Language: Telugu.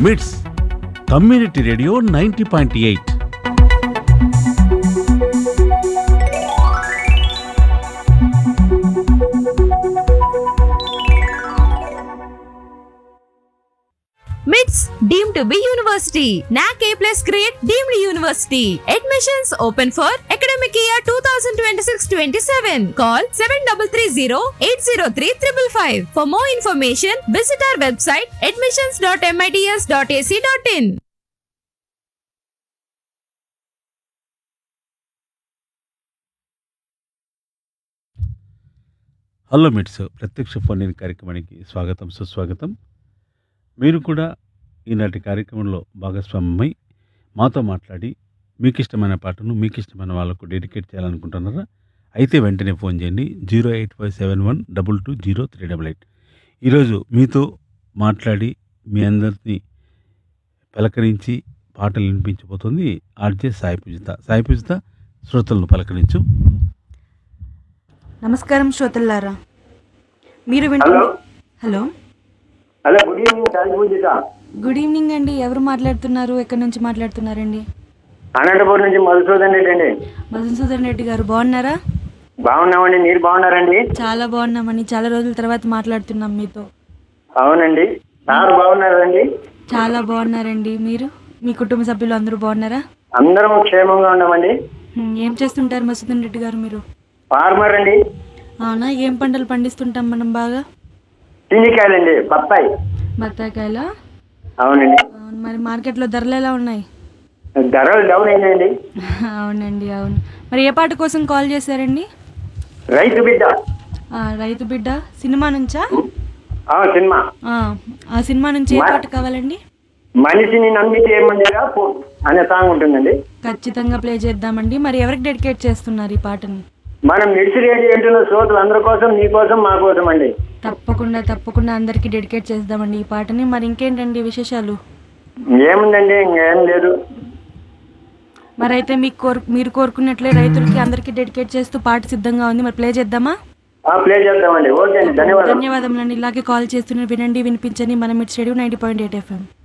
మిట్స్ community radio ninety point eight MITS deemed to be university. NAC A plus grade deemed university. Admissions open for academic year 2026-27. Call 7330-803-555. For more information, visit our website admissions.mits.ac.in. Hello MITS ప్రత్యక్ష ఫోన్ ఇన్ కార్యక్రమానికి స్వాగతం సుస్వాగతం మీరు కూడా ఈనాటి కార్యక్రమంలో భాగస్వామ్యమై మాతో మాట్లాడి మీకు ఇష్టమైన పాటను మీకు ఇష్టమైన వాళ్ళకు డెడికేట్ చేయాలనుకుంటున్నారా అయితే వెంటనే ఫోన్ చేయండి zero eight five seven one double two zero three double eight ఈరోజు మీతో మాట్లాడి మీ అందరినీ పలకరించి పాటలు వినిపించబోతుంది ఆర్జే సాయి పూజిత సాయి పూజిత శ్రోతలను పలకరించు నమస్కారం శ్రోతల్లారా మీరు హలో వింటున్న hello hello good evening Sai Poojitha good evening అండి ఎవరు మాట్లాడుతున్నారు ఎక్కడి నుంచి మాట్లాడుతున్నారండి అనంతపురం నుంచి మధుసూదన్ రెడ్డి అండి మధుసూదన్ రెడ్డి గారు బాగున్నారా బాగున్నామండి మీరు బాగున్నారండి చాలా బాగున్నామని చాలా రోజుల తర్వాత మాట్లాడుతున్నాం మీతో అవునండి సార్ బాగున్నారండి చాలా బాగున్నారండి మీరు మీ కుటుంబ సభ్యులు అందరూ బాగున్నారా అందరం క్షేమంగా ఉన్నామండి హ్మ్, ఏం చేస్తుంటారు మధుసూదన్ రెడ్డి గారు మీరు ఫార్మర్ అండి అవునా ఏం పంటలు పండిస్తుంటాం మనం బాగా చింజికాయలండి బత్తాయి బత్తాకాయల అవునండి మరి మార్కెట్లో ధరలు ఎలా ఉన్నాయి ధరలు డౌన్ అయిందండి అవునండి అవును మరి ఏ పాట కోసం కాల్ చేశారండి రైతు బిడ్డ ఆ, రైతు బిడ్డ సినిమా నుంచా ఆ సినిమా ఆ, ఆ సినిమా నుంచి ఏ పాట కావాలండి మనిషిని నమ్మితే ఏముందిగా పో అనే సాంగ్ ఉంటుందండి ఖచ్చితంగా ప్లే చేద్దామండి మరి ఎవరికి డెడికేట్ చేస్తున్నారు ఈ పాటని మనం మిడిసి రేడి అంటున్న శ్రోతలు అందరి కోసం మీ కోసం మా కోసం అండి తప్పకుండా తప్పకుండా అందరికీ డెడికేట్ చేద్దామండి ఈ పాటని మరి ఇంకేంటండి విశేషాలు ఏముందండి ఇంకేం లేదు మరి అయితే మీకు కోరు మీరు కోరుకున్నట్లే రైతులకి అందరికీ డెడికేట్ చేస్తూ పాట సిద్ధంగా ఉంది మరి ప్లే చేద్దామా ఆ ప్లే చేద్దామండి ఓకే అండి ధన్యవాదాలు ధన్యవాదములండి ఇలాగే కాల్ చేస్తున్న వినండి వినిపించండి మనం ఇటు స్టేడియో నైంటీ పాయింట్ ఎయిట్ ఎఫ్ఎం